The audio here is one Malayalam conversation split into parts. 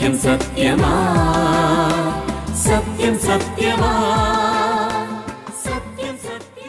സത്യം സത്യമാ സത്യം സത്യമാ സത്യം സത്യം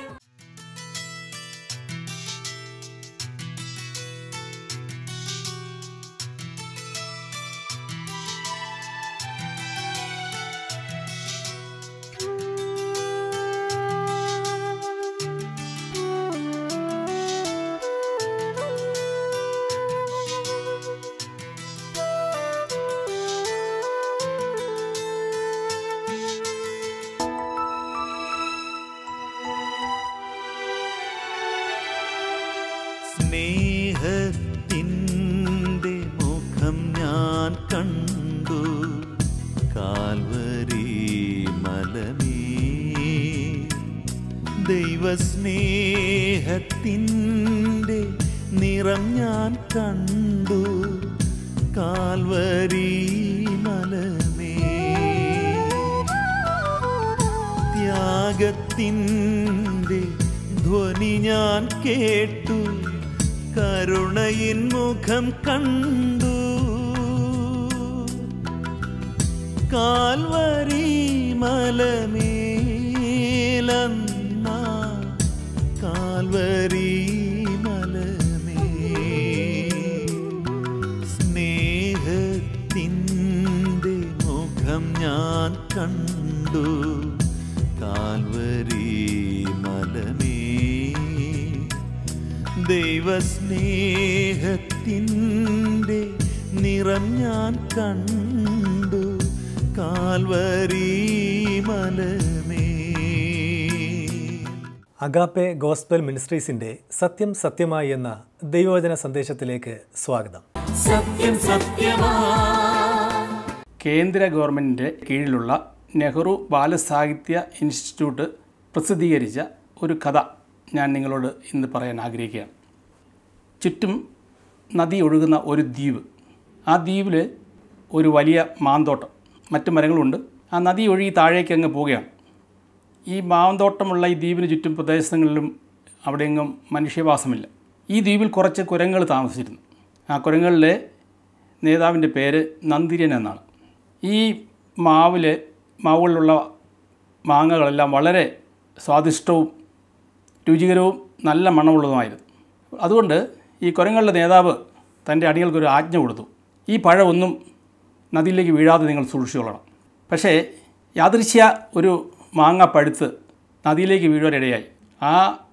സ്നേഹത്തിൻ്റെ മുഖം ഞാൻ കണ്ടു കാൽവരി മലമേ ദൈവസ്നേഹത്തിൻ്റെ നിറം ഞാൻ കണ്ടു കാൽവരി മലമേ ത്യാഗത്തിൻ്റെ ധ്വനി ഞാൻ കേട്ടു കരുണയിൻ മുഖം കണ്ടു കാൽവരി മലമേലന്ന കാൽവരി മലമേ സ്നേഹത്തിൻ്റെ മുഖം ഞാൻ കണ്ടു കാൽവരി മലമേ ദൈവസ്നേഹത്തിൻ്റെ നിറം ഞാൻ കണ്ടു കാൽവരി മലമേ അഗാപ്പെ ഗോസ്ബൽ മിനിസ്ട്രീസിന്റെ സത്യം സത്യമായി എന്ന ദൈവവചന സന്ദേശത്തിലേക്ക് സ്വാഗതം സത്യം സത്യമാ കേന്ദ്ര ഗവൺമെൻറ്റിൻ്റെ കീഴിലുള്ള നെഹ്റു ബാലസാഹിത്യ ഇൻസ്റ്റിറ്റ്യൂട്ട് പ്രസിദ്ധീകരിച്ച ഒരു കഥ ഞാൻ നിങ്ങളോട് ഇന്ന് പറയാൻ ആഗ്രഹിക്കുകയാണ് ചുറ്റും നദി ഒഴുകുന്ന ഒരു ദ്വീപ് ആ ദ്വീപിൽ ഒരു വലിയ മാന്തോട്ടം മറ്റു മരങ്ങളുണ്ട് ആ നദി ഒഴുകി താഴേക്ക് അങ്ങ് പോവുകയാണ് ഈ മാന്തോട്ടമുള്ള ഈ ദ്വീപിന് ചുറ്റും പ്രദേശങ്ങളിലും അവിടെയെങ്ങും മനുഷ്യവാസമില്ല ഈ ദ്വീപിൽ കുറച്ച് കുരങ്ങൾ താമസിച്ചിരുന്നു ആ കുരങ്ങളിലെ നേതാവിൻ്റെ പേര് നന്ദിരൻ എന്നാണ് ഈ മാവിൽ മാവുകളിലുള്ള മാങ്ങകളെല്ലാം വളരെ സ്വാദിഷ്ടവും രുചികരവും നല്ല മണമുള്ളതുമായിരുന്നു അതുകൊണ്ട് ഈ കുരങ്ങളുടെ നേതാവ് തൻ്റെ അടികൾക്കൊരു ആജ്ഞ കൊടുത്തു ഈ പഴമൊന്നും നദിയിലേക്ക് വീഴാതെ നിങ്ങൾ സൂക്ഷിച്ചുകൊള്ളണം പക്ഷേ യാദൃശ്യ ഒരു മാങ്ങ പഴുത്ത് നദിയിലേക്ക് വീഴുവാനിടയായി ആ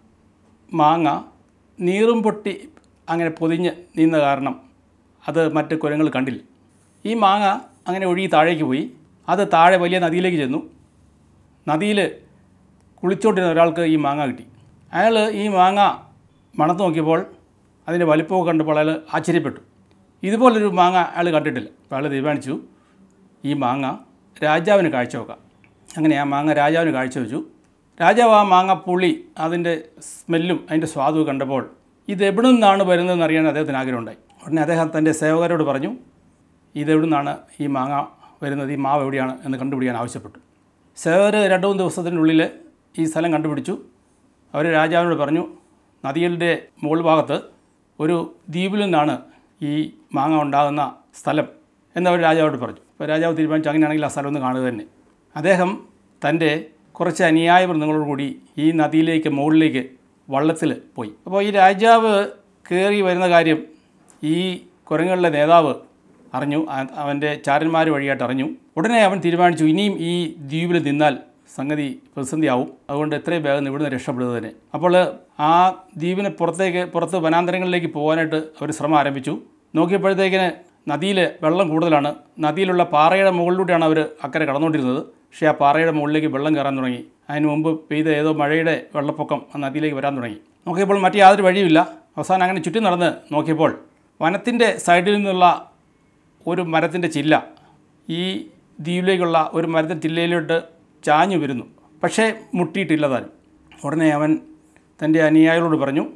മാങ്ങ നീറും പൊട്ടി അങ്ങനെ പൊതിഞ്ഞ് നീന്ന കാരണം അത് മറ്റ് കുരങ്ങൾ കണ്ടില്ല ഈ മാങ്ങ അങ്ങനെ ഒഴുകി താഴേക്ക് പോയി അത് താഴെ വലിയ നദിയിലേക്ക് ചെന്നു നദിയിൽ കുളിച്ചോണ്ടിരുന്ന ഒരാൾക്ക് ഈ മാങ്ങ കിട്ടി അയാൾ ഈ മാങ്ങ മണത്ത് നോക്കിയപ്പോൾ അതിൻ്റെ വലിപ്പമൊക്കെ കണ്ടപ്പോൾ അയാൾ ആശ്ചര്യപ്പെട്ടു ഇതുപോലൊരു മാങ്ങ അയാൾ കണ്ടിട്ടില്ല അപ്പോൾ അയാൾ തീരുമാനിച്ചു ഈ മാങ്ങ രാജാവിന് കാഴ്ചവെക്കാം അങ്ങനെ ആ മാങ്ങ രാജാവിന് കാഴ്ചവെച്ചു രാജാവ് ആ മാങ്ങ പുളി അതിൻ്റെ സ്മെല്ലും അതിൻ്റെ സ്വാദും കണ്ടപ്പോൾ ഇത് എവിടെ നിന്നാണ് വരുന്നതെന്ന് അറിയാൻ അദ്ദേഹത്തിന് ആഗ്രഹമുണ്ടായി ഉടനെ അദ്ദേഹം തൻ്റെ സേവകരോട് പറഞ്ഞു ഇത് എവിടെ നിന്നാണ് ഈ മാങ്ങ വരുന്നത് ഈ മാവ് എവിടെയാണ് എന്ന് കണ്ടുപിടിക്കാൻ ആവശ്യപ്പെട്ടു സേവകർ രണ്ട് മൂന്ന് ദിവസത്തിനുള്ളിൽ ഈ സ്ഥലം കണ്ടുപിടിച്ചു അവർ രാജാവിനോട് പറഞ്ഞു നദികളുടെ മുകൾ ഭാഗത്ത് ഒരു ദ്വീപിൽ നിന്നാണ് ഈ മാങ്ങ ഉണ്ടാകുന്ന സ്ഥലം എന്നവർ രാജാവോട് പറഞ്ഞു അപ്പോൾ രാജാവ് തീരുമാനിച്ചു അങ്ങനെയാണെങ്കിൽ ആ സ്ഥലം ഒന്ന് കാണുക തന്നെ അദ്ദേഹം തൻ്റെ കുറച്ച് അനുയായ വൃന്ദങ്ങളോട് കൂടി ഈ നദിയിലേക്ക് മുകളിലേക്ക് വള്ളത്തിൽ പോയി അപ്പോൾ ഈ രാജാവ് കയറി വരുന്ന കാര്യം ഈ കുരങ്ങളുടെ നേതാവ് അറിഞ്ഞു ആ- അവൻ്റെ ചാരന്മാർ വഴിയായിട്ട് അറിഞ്ഞു ഉടനെ അവൻ തീരുമാനിച്ചു ഇനിയും ഈ ദ്വീപിൽ നിന്നാൽ സംഗതി പ്രതിസന്ധിയാവും അതുകൊണ്ട് എത്രയും വേഗം ഇവിടുന്ന് രക്ഷപ്പെടുക തന്നെ അപ്പോൾ ആ ദ്വീപിന് പുറത്തേക്ക് പുറത്ത് വനാന്തരങ്ങളിലേക്ക് പോകാനായിട്ട് അവർ ശ്രമം ആരംഭിച്ചു നോക്കിയപ്പോഴത്തേക്കിന് നദിയിൽ വെള്ളം കൂടുതലാണ് നദിയിലുള്ള പാറയുടെ മുകളിലൂടെയാണ് അവർ അക്കരെ കടന്നുകൊണ്ടിരുന്നത് പക്ഷേ ആ പാറയുടെ മുകളിലേക്ക് വെള്ളം കയറാൻ തുടങ്ങി അതിന് മുമ്പ് പെയ്ത ഏതോ മഴയുടെ വെള്ളപ്പൊക്കം ആ നദിയിലേക്ക് വരാൻ തുടങ്ങി നോക്കിയപ്പോൾ മറ്റു യാതൊരു വഴിയുമില്ല അവസാനം അങ്ങനെ ചുറ്റി നടന്ന് നോക്കിയപ്പോൾ വനത്തിൻ്റെ സൈഡിൽ നിന്നുള്ള ഒരു മരത്തിൻ്റെ ചില്ല ഈ ദ്വീപിലേക്കുള്ള ഒരു മരത്തിൻ്റെ ചില്ലയിലോട്ട് ചാഞ്ഞു വരുന്നു പക്ഷേ മുട്ടിയിട്ടില്ല താനും ഉടനെ അവൻ തൻ്റെ അനുയായികളോട് പറഞ്ഞു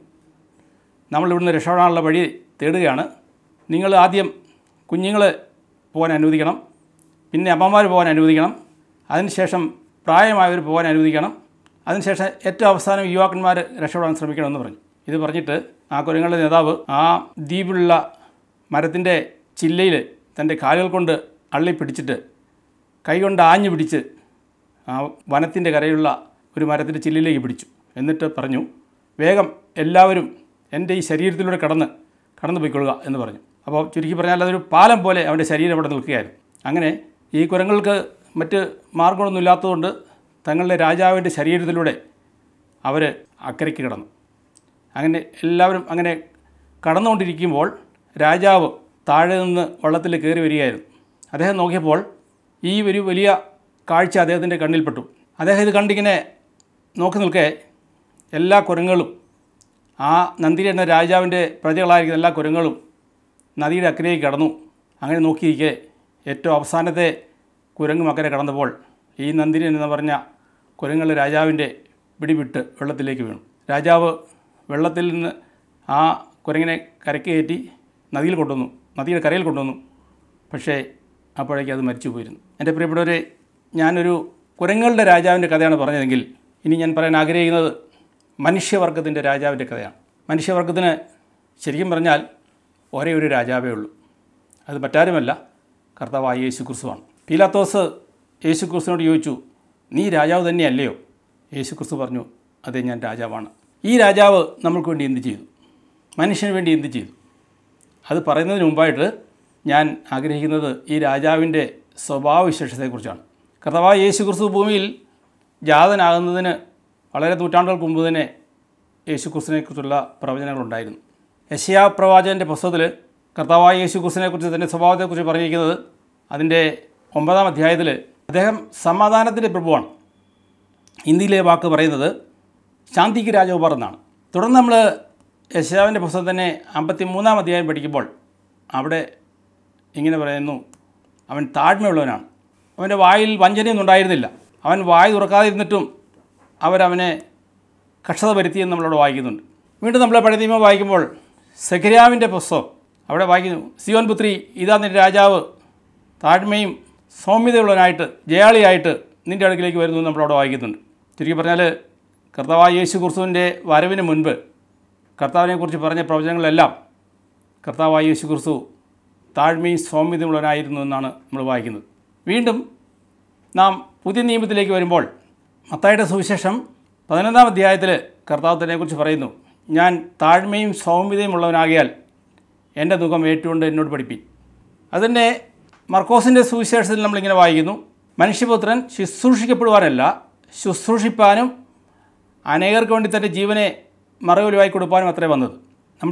നമ്മൾ ഇവിടുന്ന് രക്ഷപ്പെടാനുള്ള വഴി തേടുകയാണ് നിങ്ങൾ ആദ്യം കുഞ്ഞുങ്ങൾ പോകാൻ അനുവദിക്കണം പിന്നെ അമ്മമാർ പോകാൻ അനുവദിക്കണം അതിനുശേഷം പ്രായമായവർ പോകാൻ അനുവദിക്കണം അതിനുശേഷം ഏറ്റവും അവസാനം യുവാക്കന്മാർ രക്ഷപ്പെടാൻ ശ്രമിക്കണമെന്ന് പറഞ്ഞു ഇത് പറഞ്ഞിട്ട് ആ കുരങ്ങളുടെ നേതാവ് ആ ദ്വീപിലുള്ള മരത്തിൻ്റെ ചില്ലയിൽ തൻ്റെ കാലുകൾ കൊണ്ട് അള്ളി പിടിച്ചിട്ട് കൈകൊണ്ട് ആഞ്ഞു പിടിച്ച് ആ വനത്തിൻ്റെ കരയുള്ള ഒരു മരത്തിൻ്റെ ചില്ലിലേക്ക് പിടിച്ചു എന്നിട്ട് പറഞ്ഞു വേഗം എല്ലാവരും എൻ്റെ ഈ ശരീരത്തിലൂടെ കടന്ന് കടന്നു പോയിക്കൊള്ളുക എന്ന് പറഞ്ഞു അപ്പോൾ ചുരുക്കി പറഞ്ഞാൽ അതൊരു പാലം പോലെ അവൻ്റെ ശരീരം അവിടെ നിൽക്കുകയായിരുന്നു അങ്ങനെ ഈ കുരങ്ങൾക്ക് മറ്റ് മാർഗങ്ങളൊന്നും ഇല്ലാത്തതുകൊണ്ട് തങ്ങളുടെ രാജാവിൻ്റെ ശരീരത്തിലൂടെ അവർ അക്കരയ്ക്ക് കിടന്നു അങ്ങനെ എല്ലാവരും അങ്ങനെ കടന്നുകൊണ്ടിരിക്കുമ്പോൾ രാജാവ് താഴെ നിന്ന് വള്ളത്തിൽ കയറി വരികയായിരുന്നു അദ്ദേഹം നോക്കിയപ്പോൾ ഈ ഒരു വലിയ കാഴ്ച അദ്ദേഹത്തിൻ്റെ കണ്ണിൽപ്പെട്ടു അദ്ദേഹം ഇത് കണ്ടിങ്ങനെ നോക്കി നിൽക്കെ എല്ലാ കുരങ്ങളും ആ നന്ദിരി എന്ന രാജാവിൻ്റെ പ്രജകളായിരിക്കുന്ന എല്ലാ കുരങ്ങളും നദിയുടെ അക്കരയ്ക്ക് കടന്നു അങ്ങനെ നോക്കിയിരിക്കെ ഏറ്റവും അവസാനത്തെ കുരങ്ങും അക്കരെ കടന്നപ്പോൾ ഈ നന്ദിരി എന്ന് പറഞ്ഞ കുരങ്ങൾ രാജാവിൻ്റെ പിടിവിട്ട് വെള്ളത്തിലേക്ക് വീണു രാജാവ് വെള്ളത്തിൽ നിന്ന് ആ കുരങ്ങിനെ കരയ്ക്ക് കയറ്റി നദിയിൽ കൊണ്ടുവന്നു നദിയുടെ കരയിൽ കൊണ്ടുവന്നു പക്ഷേ അപ്പോഴേക്കും അത് മരിച്ചു പോയിരുന്നു എൻ്റെ പ്രിയപ്പെട്ടവരെ ഞാനൊരു കുരങ്ങളുടെ രാജാവിൻ്റെ കഥയാണ് പറഞ്ഞതെങ്കിൽ ഇനി ഞാൻ പറയാൻ ആഗ്രഹിക്കുന്നത് മനുഷ്യവർഗത്തിൻ്റെ രാജാവിൻ്റെ കഥയാണ് മനുഷ്യവർഗത്തിന് ശരിക്കും പറഞ്ഞാൽ ഒരേ ഒരു രാജാവേ ഉള്ളൂ അത് മറ്റാരുമല്ല കർത്താവായ യേശു ക്രിസ്തുവാണ് പീലാത്തോസ് യേശു ക്രിസ്തുവിനോട് ചോദിച്ചു നീ രാജാവ് തന്നെയല്ലയോ യേശു ക്രിസ്തു പറഞ്ഞു അതെ ഞാൻ രാജാവാണ് ഈ രാജാവ് നമ്മൾക്ക് വേണ്ടി എന്ത് ചെയ്തു മനുഷ്യന് വേണ്ടി എന്ത് ചെയ്തു അത് പറയുന്നതിന് മുമ്പായിട്ട് ഞാൻ ആഗ്രഹിക്കുന്നത് ഈ രാജാവിൻ്റെ സ്വഭാവവിശേഷതയെക്കുറിച്ചാണ് കർത്താവായ യേശു ക്രിസ്തു ഭൂമിയിൽ ജാതനാകുന്നതിന് വളരെ നൂറ്റാണ്ടുകൾക്ക് മുമ്പ് തന്നെ യേശു ക്രിസ്തുവിനെക്കുറിച്ചുള്ള പ്രവചനങ്ങളുണ്ടായിരുന്നു യശയാ പ്രവാചകൻ്റെ പുസ്തകത്തിൽ കർത്താവായ യേശു ക്രിസ്തുവിനെക്കുറിച്ച് തൻ്റെ സ്വഭാവത്തെക്കുറിച്ച് പറഞ്ഞിരിക്കുന്നത് അതിൻ്റെ ഒമ്പതാം അധ്യായത്തിൽ അദ്ദേഹം സമാധാനത്തിൻ്റെ പ്രഭുവാണ് ഹിന്ദിയിലെ വാക്ക് പറയുന്നത് ശാന്തിക്ക് രാജകുമാർ എന്നാണ് തുടർന്ന് നമ്മൾ യശാവിൻ്റെ പുസ്തകം തന്നെ അമ്പത്തി മൂന്നാം അധ്യായം പഠിക്കുമ്പോൾ അവിടെ ഇങ്ങനെ പറയുന്നു അവൻ താഴ്മയുള്ളവനാണ് അവൻ്റെ വായിൽ വഞ്ചനയൊന്നും ഉണ്ടായിരുന്നില്ല അവൻ വായി തുറക്കാതിരുന്നിട്ടും അവരവനെ കക്ഷത വരുത്തിയെന്ന് നമ്മളവിടെ വായിക്കുന്നുണ്ട് വീണ്ടും നമ്മൾ പഴയ നിയമം വായിക്കുമ്പോൾ സെഖര്യാവിൻ്റെ പുസ്തകം അവിടെ വായിക്കുന്നു സിയോൻ പുത്രി ഇതാ നിൻ്റെ രാജാവ് താഴ്മയും സൗമ്യതയുള്ളവനായിട്ട് ജയാളിയായിട്ട് നിൻ്റെ അടുക്കിലേക്ക് വരുന്നു എന്ന് നമ്മളവിടെ വായിക്കുന്നുണ്ട് ചുരുക്കി പറഞ്ഞാൽ കർത്താവായ യേശു ക്രിസ്തുവിൻ്റെ വരവിന് മുൻപ് കർത്താവിനെക്കുറിച്ച് പറഞ്ഞ പ്രവചനങ്ങളെല്ലാം കർത്താവായ യേശു ക്രിസ്തു താഴ്മയും സൗമ്യതയുള്ളവനായിരുന്നു എന്നാണ് നമ്മൾ വായിക്കുന്നത് വീണ്ടും നാം പുതിയ നിയമത്തിലേക്ക് വരുമ്പോൾ മത്തായുടെ സുവിശേഷം പതിനൊന്നാം അധ്യായത്തിൽ കർത്താവ് തന്നെക്കുറിച്ച് പറയുന്നു ഞാൻ താഴ്മയും സൗമ്യതയും ഉള്ളവനാകിയാൽ എൻ്റെ മുഖം ഏറ്റുകൊണ്ട് എന്നോട് പഠിപ്പി അതിൻ്റെ മർക്കോസിൻ്റെ സുവിശേഷത്തിൽ നമ്മളിങ്ങനെ വായിക്കുന്നു മനുഷ്യപുത്രൻ ശുശ്രൂഷിക്കപ്പെടുവാനല്ല ശുശ്രൂഷിപ്പാനും അനേകർക്ക് വേണ്ടി തൻ്റെ ജീവനെ മറവിലുവായി കൊടുപ്പാനും അത്രേ വന്നത് നമ്മൾ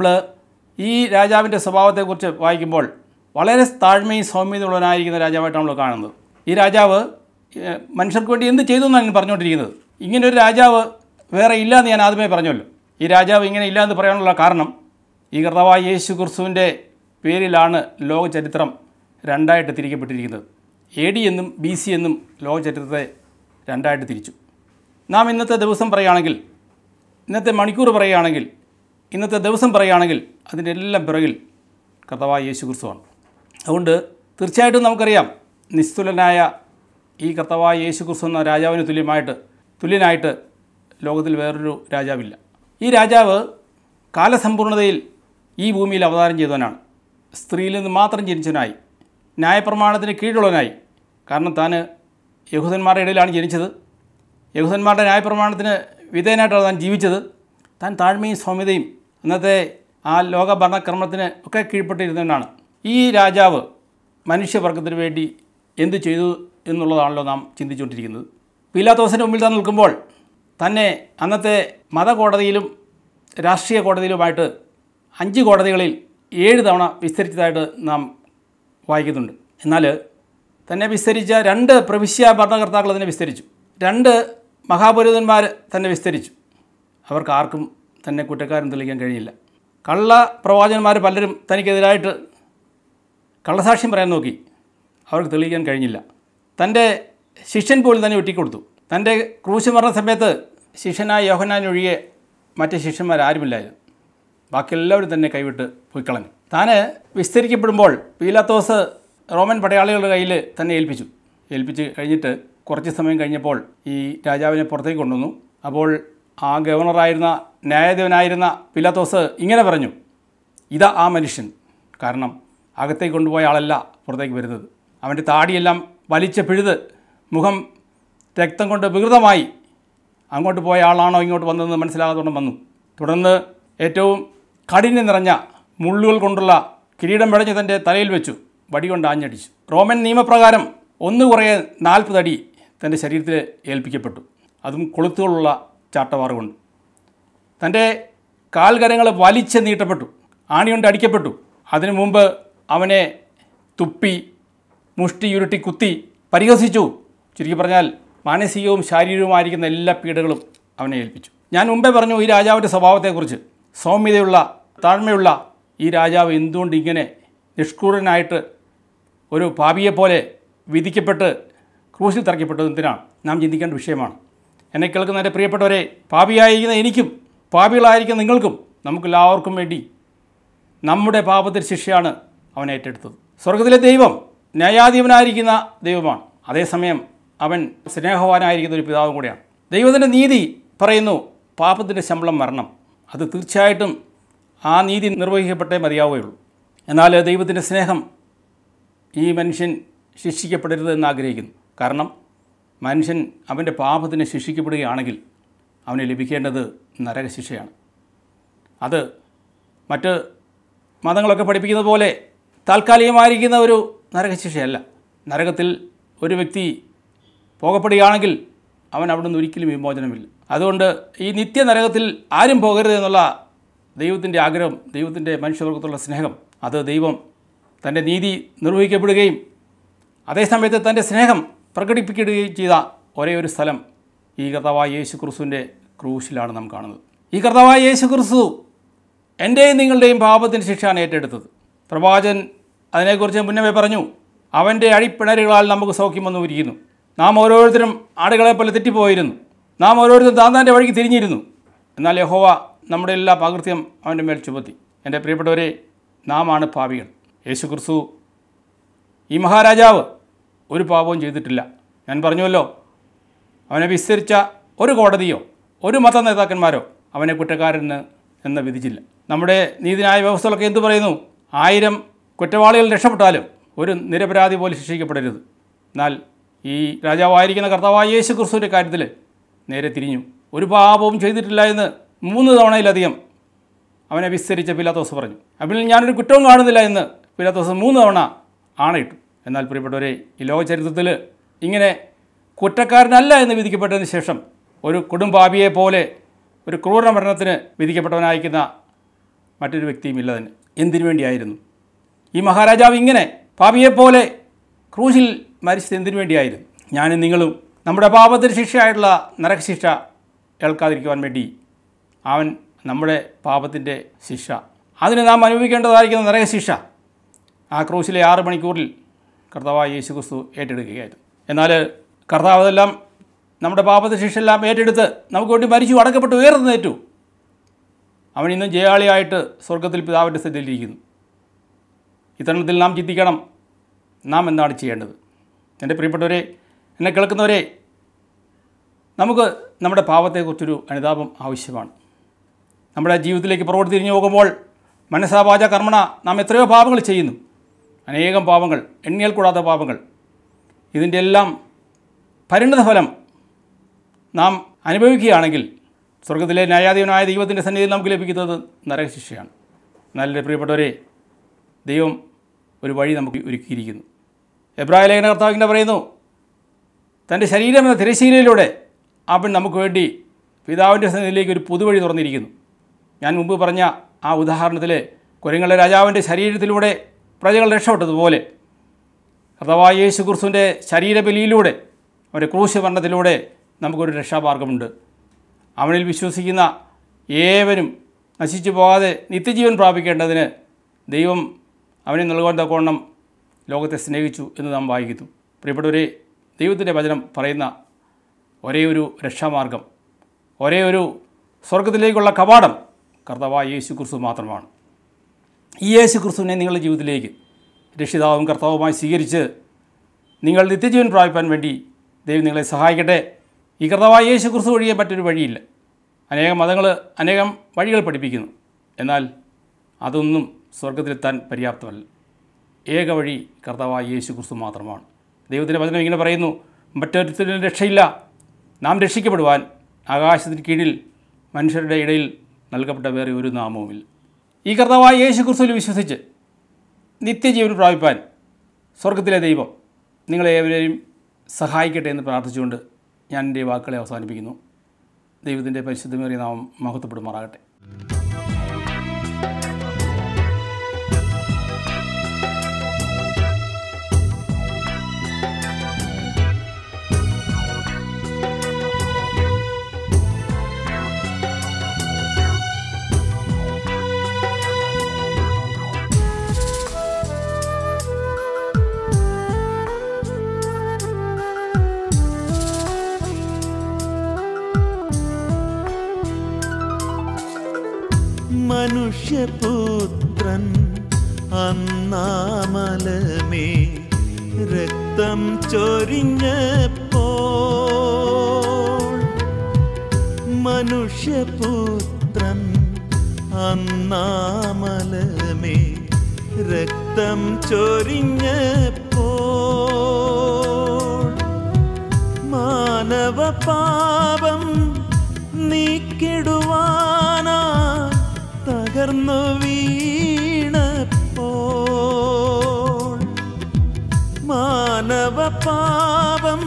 ഈ രാജാവിൻ്റെ സ്വഭാവത്തെക്കുറിച്ച് വായിക്കുമ്പോൾ വളരെ താഴ്മയും സൗമ്യതയുള്ളവനായിരിക്കുന്ന രാജാവായിട്ടാണ് നമ്മൾ കാണുന്നത് ഈ രാജാവ് ഏഹ്, മനുഷ്യർക്ക് വേണ്ടി എന്ത് ചെയ്തു എന്നാണ് ഞാൻ പറഞ്ഞുകൊണ്ടിരിക്കുന്നത് ഇങ്ങനെ ഒരു രാജാവ് വേറെ ഇല്ല എന്ന് ഞാൻ ആദ്യമേ പറഞ്ഞല്ലോ ഈ രാജാവ് ഇങ്ങനെ ഇല്ല എന്ന് പറയാനുള്ള കാരണം ഈ കർത്താവായ യേശു ക്രിസ്തുവിൻ്റെ പേരിലാണ് ലോക ചരിത്രം രണ്ടായിട്ട് തിരിക്കപ്പെട്ടിരിക്കുന്നത് എ ഡി എന്നും ബി സി എന്നും ലോക ചരിത്രത്തെ രണ്ടായിട്ട് തിരിച്ചു നാം ഇന്നത്തെ ദിവസം പറയുകയാണെങ്കിൽ ഇന്നത്തെ മണിക്കൂർ പറയുകയാണെങ്കിൽ ഇന്നത്തെ ദിവസം പറയുകയാണെങ്കിൽ അതിൻ്റെ എല്ലാം പിറകിൽ കർത്താവായ യേശു ക്രിസ്തുവാണ് അതുകൊണ്ട് തീർച്ചയായിട്ടും നമുക്കറിയാം നിസ്തുലനായ ഈ കർത്താവായ യേശു ക്രിസ്തു എന്ന രാജാവിന് തുല്യമായിട്ട് തുല്യനായിട്ട് ലോകത്തിൽ വേറൊരു രാജാവില്ല ഈ രാജാവ് കാലസമ്പൂർണതയിൽ ഈ ഭൂമിയിൽ അവതാരം ചെയ്തവനാണ് സ്ത്രീയിൽ നിന്ന് മാത്രം ജനിച്ചവനായി ന്യായപ്രമാണത്തിന് കീഴുള്ളവനായി കാരണം താൻ യഹൂദന്മാരുടെ ഇടയിലാണ് ജനിച്ചത് യഹൂദന്മാരുടെ ന്യായപ്രമാണത്തിന് വിധേയനായിട്ടാണ് താൻ ജീവിച്ചത് താൻ താഴ്മയും സൗമ്യതയും അന്നത്തെ ആ ലോക ഭരണക്രമത്തിന് ഒക്കെ കീഴ്പ്പെട്ടിരുന്നവനാണ് ഈ രാജാവ് മനുഷ്യവർഗത്തിന് വേണ്ടി എന്തു ചെയ്തു എന്നുള്ളതാണല്ലോ നാം ചിന്തിച്ചുകൊണ്ടിരിക്കുന്നത് പീലാത്തോസിൻ്റെ മുമ്പിൽ താൻ നിൽക്കുമ്പോൾ തന്നെ അന്നത്തെ മതകോടതിയിലും രാഷ്ട്രീയ കോടതിയിലുമായിട്ട് അഞ്ച് കോടതികളിൽ ഏഴ് തവണ വിസ്തരിച്ചതായിട്ട് നാം വായിക്കുന്നുണ്ട് എന്നാൽ തന്നെ വിസ്തരിച്ച രണ്ട് പ്രവിശ്യ ഭരണകർത്താക്കൾ അതിനെ വിസ്തരിച്ചു രണ്ട് മഹാപുരോഹിതന്മാർ തന്നെ വിസ്തരിച്ചു അവർക്ക് ആർക്കും തന്നെ കുറ്റക്കാരൻ തെളിയിക്കാൻ കഴിയില്ല കള്ള പ്രവാചകന്മാർ പലരും തനിക്കെതിരായിട്ട് കള്ളസാക്ഷ്യം പറയാൻ നോക്കി അവർക്ക് തെളിയിക്കാൻ കഴിഞ്ഞില്ല തൻ്റെ ശിഷ്യൻ പോലും തന്നെ ഒറ്റിക്കൊടുത്തു തൻ്റെ ക്രൂശ് മരണ സമയത്ത് ശിഷ്യനായ യോഹനാൻ ഒഴികെ മറ്റ് ശിഷ്യന്മാർ ആരുമില്ലായിരുന്നു ബാക്കി എല്ലാവരും തന്നെ കൈവിട്ട് പോയി കളഞ്ഞു താൻ വിസ്തരിക്കപ്പെടുമ്പോൾ പീലാത്തോസ് റോമൻ പടയാളികളുടെ കയ്യിൽ തന്നെ ഏൽപ്പിച്ചു ഏൽപ്പിച്ച് കഴിഞ്ഞിട്ട് കുറച്ച് സമയം കഴിഞ്ഞപ്പോൾ ഈ രാജാവിനെ പുറത്തേക്ക് കൊണ്ടുവന്നു അപ്പോൾ ആ ഗവർണറായിരുന്ന ന്യായാധിപനായിരുന്ന പിലാത്തോസ് ഇങ്ങനെ പറഞ്ഞു ഇതാ ആ മനുഷ്യൻ കാരണം അകത്തേക്ക് കൊണ്ടുപോയ ആളല്ല പുറത്തേക്ക് വരുന്നത് അവൻ്റെ താടിയെല്ലാം വലിച്ച പിഴുത് മുഖം രക്തം കൊണ്ട് വികൃതമായി അങ്ങോട്ട് പോയ ആളാണോ ഇങ്ങോട്ട് വന്നതെന്ന് മനസ്സിലാകാത്തോളം വന്നു തുടർന്ന് ഏറ്റവും കഠിന നിറഞ്ഞ മുള്ളുകൾ കൊണ്ടുള്ള കിരീടം പിടഞ്ഞ് തൻ്റെ തലയിൽ വെച്ചു വടി കൊണ്ട് ആഞ്ഞടിച്ചു റോമൻ നിയമപ്രകാരം ഒന്ന് കുറയെ നാൽപ്പത് അടി തൻ്റെ ശരീരത്തിൽ ഏൽപ്പിക്കപ്പെട്ടു അതും കൊളുത്തുകളുള്ള ചാട്ടവാറ് കൊണ്ട് തൻ്റെ കാൽകരങ്ങൾ വലിച്ച് നീട്ടപ്പെട്ടു ആണികൊണ്ട് അടിക്കപ്പെട്ടു അതിനു മുമ്പ് അവനെ തുപ്പി മുഷ്ടി ഉരുട്ടി കുത്തി പരിഹസിച്ചു ചുരുക്കി പറഞ്ഞാൽ മാനസികവും ശാരീരികവുമായിരിക്കുന്ന എല്ലാ പീഡകളും അവനെ ഏൽപ്പിച്ചു ഞാൻ മുമ്പേ പറഞ്ഞു ഈ രാജാവിൻ്റെ സ്വഭാവത്തെക്കുറിച്ച് സൗമ്യതയുള്ള താഴ്മയുള്ള ഈ രാജാവ് എന്തുകൊണ്ട് ഇങ്ങനെ നിഷ്ഠൂരനായിട്ട് ഒരു പാപിയെപ്പോലെ വിധിക്കപ്പെട്ട് ക്രൂശിൽ തറയ്ക്കപ്പെട്ടത് എന്തിനാണ് നാം ചിന്തിക്കേണ്ട വിഷയമാണ് എന്നെ കേൾക്കുന്ന എൻ്റെ പ്രിയപ്പെട്ടവരെ പാപിയായിരിക്കുന്ന എനിക്കും പാപികളായിരിക്കുന്ന നിങ്ങൾക്കും നമുക്കെല്ലാവർക്കും വേണ്ടി നമ്മുടെ പാപത്തിൽ ശിക്ഷയാണ് അവൻ ഏറ്റെടുത്തത് സ്വർഗത്തിലെ ദൈവം ന്യായാധിപനായിരിക്കുന്ന ദൈവമാണ് അതേസമയം അവൻ സ്നേഹവാനായിരിക്കുന്ന ഒരു പിതാവും കൂടെയാണ് ദൈവത്തിൻ്റെ നീതി പറയുന്നു പാപത്തിൻ്റെ ശമ്പളം മരണം അത് തീർച്ചയായിട്ടും ആ നീതി നിർവഹിക്കപ്പെട്ടേ മതിയാവുകയുള്ളൂ എന്നാൽ ദൈവത്തിൻ്റെ സ്നേഹം ഈ മനുഷ്യൻ ശിക്ഷിക്കപ്പെടരുത് എന്ന് ആഗ്രഹിക്കുന്നു കാരണം മനുഷ്യൻ അവൻ്റെ പാപത്തിന് ശിക്ഷിക്കപ്പെടുകയാണെങ്കിൽ അവന് ലഭിക്കേണ്ടത് നരകശിക്ഷയാണ് അത് മറ്റ് മതങ്ങളൊക്കെ പഠിപ്പിക്കുന്നത് പോലെ താൽക്കാലികമായിരിക്കുന്ന ഒരു നരകശിക്ഷയല്ല നരകത്തിൽ ഒരു വ്യക്തി പോകപ്പെടുകയാണെങ്കിൽ അവൻ അവിടെ നിന്ന് ഒരിക്കലും വിമോചനമില്ല അതുകൊണ്ട് ഈ നിത്യ നരകത്തിൽ ആരും പോകരുത് എന്നുള്ള ദൈവത്തിൻ്റെ ആഗ്രഹം ദൈവത്തിൻ്റെ മനുഷ്യവർഗത്തുള്ള സ്നേഹം അത് ദൈവം തൻ്റെ നീതി നിർവഹിക്കപ്പെടുകയും അതേസമയത്ത് തൻ്റെ സ്നേഹം പ്രകടിപ്പിക്കുകയും ചെയ്ത ഒരേ ഒരു സ്ഥലം ഈ കർത്താവായ യേശു ക്രിസ്തുവിൻ്റെ ക്രൂശിലാണ് നാം കാണുന്നത് ഈ കർത്താവായ യേശു ക്രിസ്തു എൻ്റെയും നിങ്ങളുടെയും പാപത്തിന് ശിക്ഷയാണ് ഏറ്റെടുത്തത് പ്രവാചകൻ അതിനെക്കുറിച്ച് മുന്നമേ പറഞ്ഞു അവൻ്റെ അഴിപ്പിണരുകളാൽ നമുക്ക് സൗഖ്യം വന്നു ഇരിക്കുന്നു നാം ഓരോരുത്തരും ആടുകളെ പോലെ തെറ്റിപ്പോയിരുന്നു നാം ഓരോരുത്തരും താന്താൻ്റെ വഴിക്ക് തിരിഞ്ഞിരുന്നു എന്നാൽ യഹോവ നമ്മുടെ എല്ലാ പാകൃത്യം അവൻ്റെ മേൽ ചുമത്തി എൻ്റെ പ്രിയപ്പെട്ടവരെ നാം ആണ് പാപികൾ യേശു ക്രിസ്തു ഈ മഹാരാജാവ് ഒരു പാപവും ചെയ്തിട്ടില്ല ഞാൻ പറഞ്ഞുവല്ലോ അവനെ വിസ്തരിച്ച ഒരു കോടതിയോ ഒരു മത നേതാക്കന്മാരോ അവനെ കുറ്റക്കാരന് എന്ന് വിധിച്ചില്ല നമ്മുടെ നീതിന്യായ വ്യവസ്ഥകളൊക്കെ എന്തു പറയുന്നു ആയിരം കുറ്റവാളികൾ രക്ഷപ്പെട്ടാലും ഒരു നിരപരാധി പോലും ശിക്ഷിക്കപ്പെടരുത് എന്നാൽ ഈ രാജാവായിരിക്കുന്ന കർത്താവായ യേശു ക്രിസ്തുവിൻ്റെ കാര്യത്തിൽ നേരെ തിരിഞ്ഞു ഒരു പാപവും ചെയ്തിട്ടില്ല എന്ന് മൂന്ന് തവണയിലധികം അവനെ വിസ്തരിച്ച പിലാത്തോസ് പറഞ്ഞു അപ്പോൾ ഞാനൊരു കുറ്റവും കാണുന്നില്ല എന്ന് പിലാത്തോസ് മൂന്ന് തവണ ആണയിട്ടു എന്നാൽ പ്രിയപ്പെട്ടവരെ ഈ ലോക ചരിത്രത്തിൽ ഇങ്ങനെ കുറ്റക്കാരനല്ല എന്ന് വിധിക്കപ്പെട്ടതിന് ശേഷം ഒരു കൊടുംപാപിയെ പോലെ ഒരു ക്രൂര മരണത്തിന് വിധിക്കപ്പെട്ടവനായിരിക്കുന്ന മറ്റൊരു വ്യക്തിയും ഇല്ല തന്നെ എന്തിനു വേണ്ടിയായിരുന്നു ഈ മഹാരാജാവ് ഇങ്ങനെ പാപിയെപ്പോലെ ക്രൂശിൽ മരിച്ചത് എന്തിനു വേണ്ടിയായിരുന്നു ഞാനും നിങ്ങളും നമ്മുടെ പാപത്തിന് ശിക്ഷയായിട്ടുള്ള നരകശിക്ഷ ഏൽക്കാതിരിക്കുവാൻ വേണ്ടി അവൻ നമ്മുടെ പാപത്തിൻ്റെ ശിക്ഷ അതിന് നാം അനുഭവിക്കേണ്ടതായിരിക്കുന്ന നരകശിക്ഷ ആ ക്രൂശിലെ ആറ് മണിക്കൂറിൽ കർത്താവായ യേശു ക്രിസ്തു ഏറ്റെടുക്കുകയായിരുന്നു എന്നാൽ കർത്താവ് അതെല്ലാം നമ്മുടെ പാപത്തെ ശിക്ഷയെല്ലാം ഏറ്റെടുത്ത് നമുക്ക് വേണ്ടി മരിച്ചു അടക്കപ്പെട്ട് ഉയർന്നേറ്റു അവൻ ഇന്നും ജയാളിയായിട്ട് സ്വർഗത്തിൽ പിതാവിൻ്റെ സ്ഥിതിയിലിരിക്കുന്നു ഇത്തരണത്തിൽ നാം ചിന്തിക്കണം നാം എന്താണ് ചെയ്യേണ്ടത് എൻ്റെ പ്രിയപ്പെട്ടവരെ എന്നെ കേൾക്കുന്നവരെ നമുക്ക് നമ്മുടെ പാപത്തെക്കുറിച്ചൊരു അനുതാപം ആവശ്യമാണ് നമ്മുടെ ജീവിതത്തിലേക്ക് പുറകോട്ട് തിരിഞ്ഞു പോകുമ്പോൾ മനസ്സാവാച കർമ്മണ നാം എത്രയോ പാപങ്ങൾ ചെയ്യുന്നു അനേകം പാപങ്ങൾ എണ്ണിയാൽ കൂടാത്ത പാപങ്ങൾ ഇതിൻ്റെ എല്ലാം പരിണതഫലം നാം അനുഭവിക്കുകയാണെങ്കിൽ സ്വർഗത്തിലെ ന്യായാധിപനായ ദൈവത്തിൻ്റെ സന്നിധിയിൽ നമുക്ക് ലഭിക്കുന്നത് നരകശിക്ഷയാണ് എന്നാൽ എൻ്റെ പ്രിയപ്പെട്ടവരെ ദൈവം ഒരു വഴി നമുക്ക് ഒരുക്കിയിരിക്കുന്നു എബ്രായ ലേഖന കർത്താവ് ഇങ്ങനെ പറയുന്നു തൻ്റെ ശരീരം എന്ന തിരശ്ശീലയിലൂടെ അവൻ നമുക്ക് വേണ്ടി പിതാവിൻ്റെ സന്നിധിയിലേക്ക് ഒരു പുതുവഴി തുറന്നിരിക്കുന്നു ഞാൻ മുമ്പ് പറഞ്ഞ ആ ഉദാഹരണത്തിൽ കുരങ്ങളുടെ രാജാവിൻ്റെ ശരീരത്തിലൂടെ പ്രജകൾ രക്ഷപ്പെട്ടതുപോലെ കർത്താവായ യേശു ക്രിസ്തുവിൻ്റെ ശരീരബലിയിലൂടെ അവൻ്റെ ക്രൂശ് മരണത്തിലൂടെ നമുക്കൊരു രക്ഷാമാർഗമുണ്ട് അവനിൽ വിശ്വസിക്കുന്ന ഏവരും നശിച്ചു പോകാതെ നിത്യജീവൻ പ്രാപിക്കേണ്ടതിന് ദൈവം അവനെ നൽകുവാൻ തക്കവണ്ണം ലോകത്തെ സ്നേഹിച്ചു എന്ന് നാം വായിക്കുന്നു പ്രിയപ്പെട്ടവരെ ദൈവത്തിൻ്റെ വചനം പറയുന്ന ഒരേ ഒരു രക്ഷാമാർഗം ഒരേ ഒരു സ്വർഗത്തിലേക്കുള്ള കവാടം കർത്താവായ യേശു ക്രിസ്തു മാത്രമാണ് ഈ യേശു ക്രിസ്തുവിനെ നിങ്ങളുടെ ജീവിതത്തിലേക്ക് രക്ഷിതാവും കർത്താവുമായി സ്വീകരിച്ച് നിങ്ങൾ നിത്യജീവൻ പ്രാപിപ്പാൻ വേണ്ടി ദൈവം നിങ്ങളെ സഹായിക്കട്ടെ ഈ കർത്താവായ യേശു ക്രിസ്തു വഴിയെ മറ്റൊരു വഴിയില്ല അനേകം മതങ്ങൾ അനേകം വഴികൾ പഠിപ്പിക്കുന്നു എന്നാൽ അതൊന്നും സ്വർഗത്തിലെത്താൻ പര്യാപ്തമല്ല ഏക വഴി കർത്താവായ യേശു ക്രിസ്തു മാത്രമാണ് ദൈവത്തിൻ്റെ വചനം ഇങ്ങനെ പറയുന്നു മറ്റൊരുത്തരും രക്ഷയില്ല നാം രക്ഷിക്കപ്പെടുവാൻ ആകാശത്തിന് കീഴിൽ മനുഷ്യരുടെ ഇടയിൽ നൽകപ്പെട്ട വേറെ ഒരു നാമവുമില്ല ഈ കർത്താവായ യേശു ക്രിസ്തുവിൽ വിശ്വസിച്ച് നിത്യജീവൻ പ്രാപിപ്പാൻ സ്വർഗത്തിലെ ദൈവം നിങ്ങളേവരെയും സഹായിക്കട്ടെ എന്ന് പ്രാർത്ഥിച്ചുകൊണ്ട് ഞാൻ എൻ്റെ വാക്കുകളെ അവസാനിപ്പിക്കുന്നു ദൈവത്തിൻ്റെ പരിശുദ്ധമേറിയ നാമം മഹത്വപ്പെടുമാറാകട്ടെ മനുഷ്യപുത്രൻ അന്നാമലമേ രക്തം ചൊരിഞ്ഞപ്പോൾ മനുഷ്യപുത്രൻ അന്നാമലമേ രക്തം ചൊരിഞ്ഞപ്പോൾ മാനവ പാപം നീക്കിടുവാനാ തകർന്നു വീണപ്പോൾ മാനവ പാപം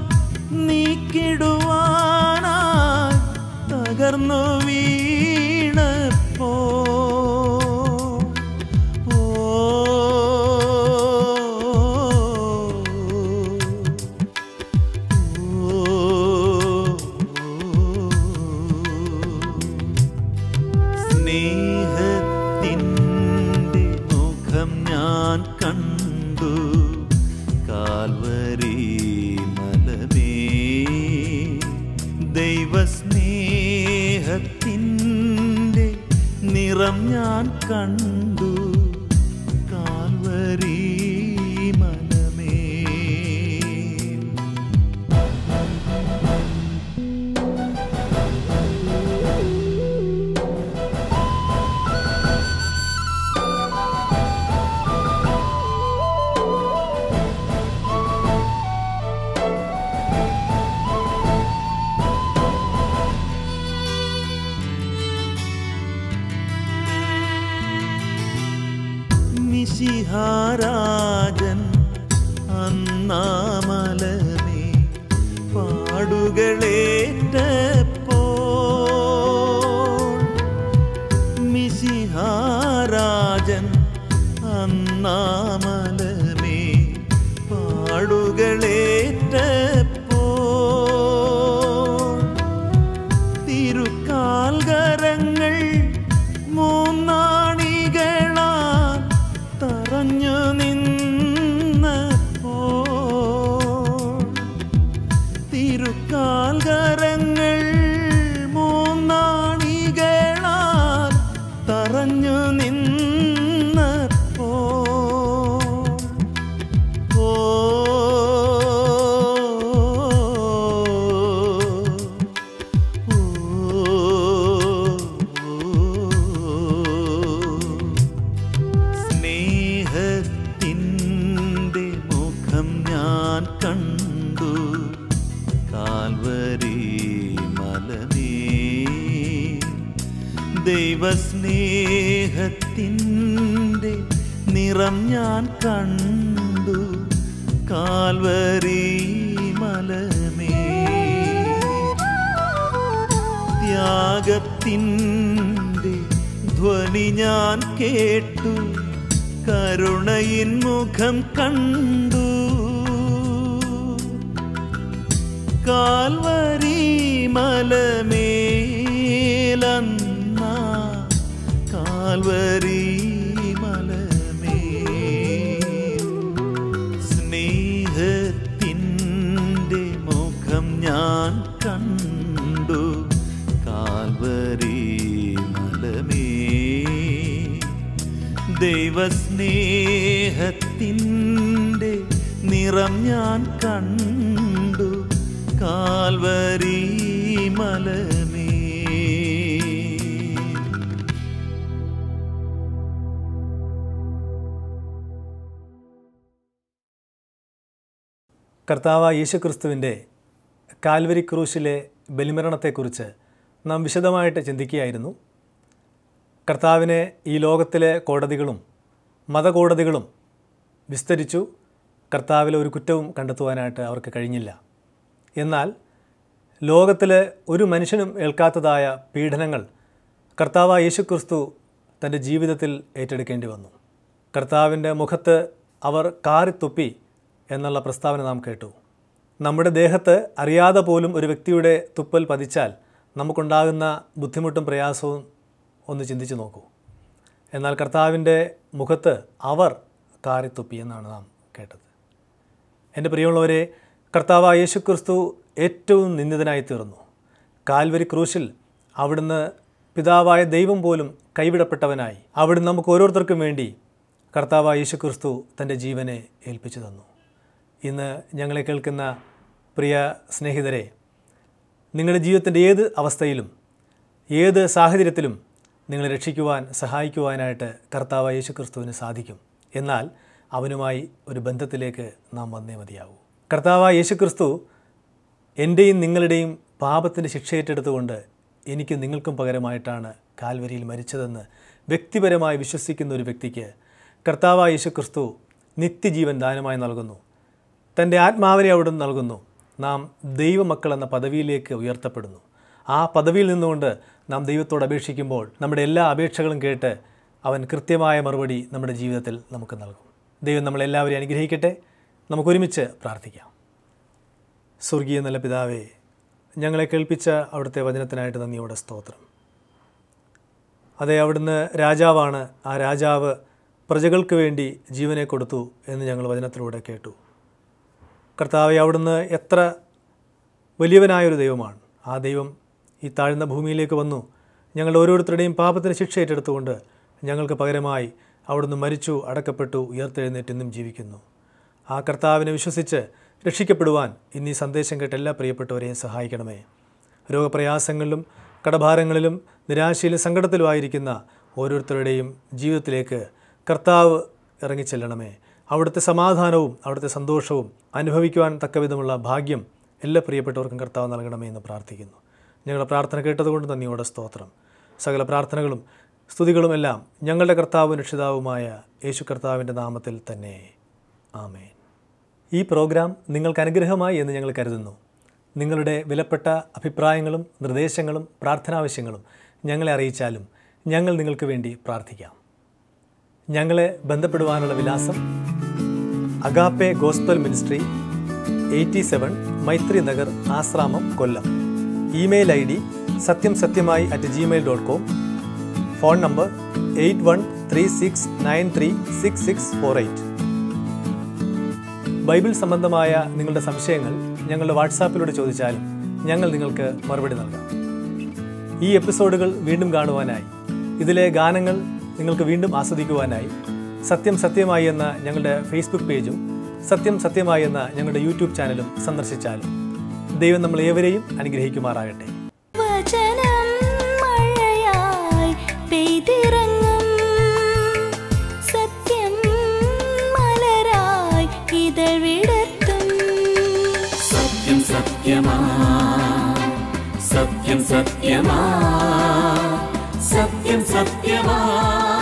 നീക്കിടുവാനാ തകർന്നു വീണപ്പോൾ ഓ സ്നേഹത്തിൻ്റെ മുഖം ഞാൻ കണ്ടു കാൽവരി മലമേ ദൈവസ്നേഹത്തിൻ്റെ നിറം ഞാൻ കണ്ടു കാൽവരി മലമേ മിശിഹാരാജൻ അന്നാമലമേ പാടുകളേറ്റപ്പോൾ മിശിഹാരാജൻ അന്നാമലമേ പാടുകളേറ്റപ്പോൾ തിരുക്കാൽകരങ്ങൾ മൂന്നാണികളാൽ തറഞ്ഞു നിന്നപ്പോൾ തിരുക്കാൽകരങ്ങൾ മൂന്നാണികളാൽ തറഞ്ഞു നിന്നപ്പോൾ ഓ സ്നേഹത്തിൻ്റെ മുഖം ഞാൻ കണ്ടു കാൽവരി മലമേ ദൈവസ്നേഹത്തിൻ്റെ നിറം ഞാൻ കണ്ടു കാൽവരി മലമേ ത്യാഗത്തിൻ്റെ ധ്വനി ഞാൻ കേട്ടു കരുണയിൻ മുഖം കണ്ടു കാൽവരി മലമേലന്ന കാൽവരി മലമേ സ്നേഹത്തിൻ്റെ മുഖം ഞാൻ കണ്ടു കാൽവരി മലമേ ദൈവസ്നേഹത്തിൻ്റെ നിറം ഞാൻ കണ്ടു കാൽവരി മലമേ കർത്താവ് യേശുക്രിസ്തുവിൻ്റെ കാൽവരി ക്രൂശിലെ ബലിമരണത്തെക്കുറിച്ച് നാം വിശദമായിട്ട് ചിന്തിക്കുകയായിരുന്നു കർത്താവിനെ ഈ ലോകത്തിലെ കോടതികളും മതകോടതികളും വിസ്തരിച്ചു കർത്താവിലെ ഒരു കുറ്റവും കണ്ടെത്തുവാനായിട്ട് അവർക്ക് കഴിഞ്ഞില്ല എന്നാൽ ലോകത്തിലെ ഒരു മനുഷ്യനും ഏൽക്കാത്തതായ പീഡനങ്ങൾ കർത്താവ് യേശുക്രിസ്തു തൻ്റെ ജീവിതത്തിൽ ഏറ്റെടുക്കേണ്ടി വന്നു കർത്താവിൻ്റെ മുഖത്ത് അവർ കാറിത്തുപ്പി എന്നുള്ള പ്രസ്താവന നാം കേട്ടു നമ്മുടെ ദേഹത്ത് അറിയാതെ പോലും ഒരു വ്യക്തിയുടെ തുപ്പൽ പതിച്ചാൽ നമുക്കുണ്ടാകുന്ന ബുദ്ധിമുട്ടും പ്രയാസവും ഒന്ന് ചിന്തിച്ചു നോക്കൂ എന്നാൽ കർത്താവിൻ്റെ മുഖത്ത് അവർ കാറിത്തുപ്പി എന്നാണ് നാം കേട്ടത് എൻ്റെ പ്രിയമുള്ളവരെ കർത്താവ് യേശുക്രിസ്തു ഏറ്റവും നിന്ദിതനായി തീർന്നു കാൽവരി ക്രൂശിൽ അവിടുന്ന് പിതാവായ ദൈവം പോലും കൈവിടപ്പെട്ടവനായി അവിടുന്ന് നമുക്ക് ഓരോരുത്തർക്കും വേണ്ടി കർത്താവ് യേശുക്രിസ്തു തൻ്റെ ജീവനെ ഏൽപ്പിച്ചു തന്നു ഇന്ന് ഞങ്ങളെ കേൾക്കുന്ന പ്രിയ സ്നേഹിതരെ നിങ്ങളുടെ ജീവിതത്തിൻ്റെ ഏത് അവസ്ഥയിലും ഏത് സാഹചര്യത്തിലും നിങ്ങളെ രക്ഷിക്കുവാൻ സഹായിക്കുവാനായിട്ട് കർത്താവ് യേശുക്രിസ്തുവിന് സാധിക്കും എന്നാൽ അവനുമായി ഒരു ബന്ധത്തിലേക്ക് നാം വന്നേ മതിയാകൂ കർത്താവ് യേശുക്രിസ്തു എൻ്റെയും നിങ്ങളുടെയും പാപത്തിൻ്റെ ശിക്ഷ ഏറ്റെടുത്തുകൊണ്ട് എനിക്ക് നിങ്ങൾക്കും പകരമായിട്ടാണ് കാൽവരിയിൽ മരിച്ചതെന്ന് വ്യക്തിപരമായി വിശ്വസിക്കുന്ന ഒരു വ്യക്തിക്ക് കർത്താവ് യേശുക്രിസ്തു നിത്യജീവൻ ദാനമായി നൽകുന്നു തൻ്റെ ആത്മാവിനെ അവിടുന്ന് നൽകുന്നു നാം ദൈവമക്കൾ എന്ന പദവിയിലേക്ക് ഉയർത്തപ്പെടുന്നു ആ പദവിയിൽ നിന്നുകൊണ്ട് നാം ദൈവത്തോട് അപേക്ഷിക്കുമ്പോൾ നമ്മുടെ എല്ലാ അപേക്ഷകളും കേട്ട് അവൻ കൃത്യമായ മറുപടി നമ്മുടെ ജീവിതത്തിൽ നമുക്ക് നൽകും ദൈവം നമ്മളെല്ലാവരെയും അനുഗ്രഹിക്കട്ടെ നമുക്കൊരുമിച്ച് പ്രാർത്ഥിക്കാം സ്വർഗീയ നല്ല പിതാവേ ഞങ്ങളെ കേൾപ്പിച്ച അവിടുത്തെ വചനത്തിനായിട്ട് നന്ദിയോടെ സ്തോത്രം അതെ അവിടുന്ന് രാജാവാണ് ആ രാജാവ് പ്രജകൾക്ക് വേണ്ടി ജീവനെ കൊടുത്തു എന്ന് ഞങ്ങൾ വചനത്തിലൂടെ കേട്ടു കർത്താവെ അവിടുന്ന് എത്ര വലിയവനായൊരു ദൈവമാണ് ആ ദൈവം ഈ താഴ്ന്ന ഭൂമിയിലേക്ക് വന്നു ഞങ്ങളുടെ ഓരോരുത്തരുടെയും പാപത്തിന് ശിക്ഷ ഏറ്റെടുത്തുകൊണ്ട് ഞങ്ങൾക്ക് പകരമായി അവിടുന്ന് മരിച്ചു അടക്കപ്പെട്ടു ഉയർത്തെഴുന്നേറ്റ് ഇന്നും ജീവിക്കുന്നു ആ കർത്താവിനെ വിശ്വസിച്ച് രക്ഷിക്കപ്പെടുവാൻ ഇന്ന് ഈ സന്ദേശം കേട്ട എല്ലാ പ്രിയപ്പെട്ടവരെയും സഹായിക്കണമേ രോഗപ്രയാസങ്ങളിലും കടഭാരങ്ങളിലും നിരാശയിലും സങ്കടത്തിലുമായിരിക്കുന്ന ഓരോരുത്തരുടെയും ജീവിതത്തിലേക്ക് കർത്താവ് ഇറങ്ങിച്ചെല്ലണമേ അവിടുത്തെ സമാധാനവും അവിടുത്തെ സന്തോഷവും അനുഭവിക്കുവാൻ തക്കവിധമുള്ള ഭാഗ്യം എല്ലാ പ്രിയപ്പെട്ടവർക്കും കർത്താവ് നൽകണമേ എന്ന് പ്രാർത്ഥിക്കുന്നു ഞങ്ങളുടെ പ്രാർത്ഥന കേട്ടതുകൊണ്ട് നന്ദിയോടെ സ്തോത്രം സകല പ്രാർത്ഥനകളും സ്തുതികളും എല്ലാം ഞങ്ങളുടെ കർത്താവും രക്ഷിതാവുമായ യേശു കർത്താവിൻ്റെ നാമത്തിൽ തന്നെ ആമേൻ ഈ പ്രോഗ്രാം നിങ്ങൾക്ക് അനുഗ്രഹമായി എന്ന് ഞങ്ങൾ കരുതുന്നു നിങ്ങളുടെ വിലപ്പെട്ട അഭിപ്രായങ്ങളും നിർദ്ദേശങ്ങളും പ്രാർത്ഥനാവശ്യങ്ങളും ഞങ്ങളെ അറിയിച്ചാലും ഞങ്ങൾ നിങ്ങൾക്ക് വേണ്ടി പ്രാർത്ഥിക്കാം ഞങ്ങളെ ബന്ധപ്പെടുവാനുള്ള വിലാസം Agape gospel ministry eighty seven Maithri Nagar Asramam Kollam email I D സത്യം സത്യമായി at gmail dot com phone number eight one three six nine three six six four eight bible സംബന്ധമായ നിങ്ങളുടെ സംശയങ്ങൾ ഞങ്ങളുടെ വാട്സാപ്പിലൂടെ ചോദിച്ചാലും ഞങ്ങൾ നിങ്ങൾക്ക് മറുപടി നൽകാം ഈ എപ്പിസോഡുകൾ വീണ്ടും കാണുവാനായി ഇതിലെ ഗാനങ്ങൾ നിങ്ങൾക്ക് വീണ്ടും ആസ്വദിക്കുവാനായി സത്യം സത്യമായി എന്ന ഞങ്ങളുടെ ഫേസ്ബുക്ക് പേജും സത്യം സത്യമായി എന്ന ഞങ്ങളുടെ യൂട്യൂബ് ചാനലും സന്ദർശിച്ചാലും ദൈവം നമ്മൾ ഏവരെയും അനുഗ്രഹിക്കുമാറാകട്ടെ വചനം മഴയായി പെയ്തിറങ്ങും സത്യം മലരായി ഇതൾ വിടർത്തും സത്യം സത്യമാ സത്യം സത്യമാ സത്യം സത്യമാ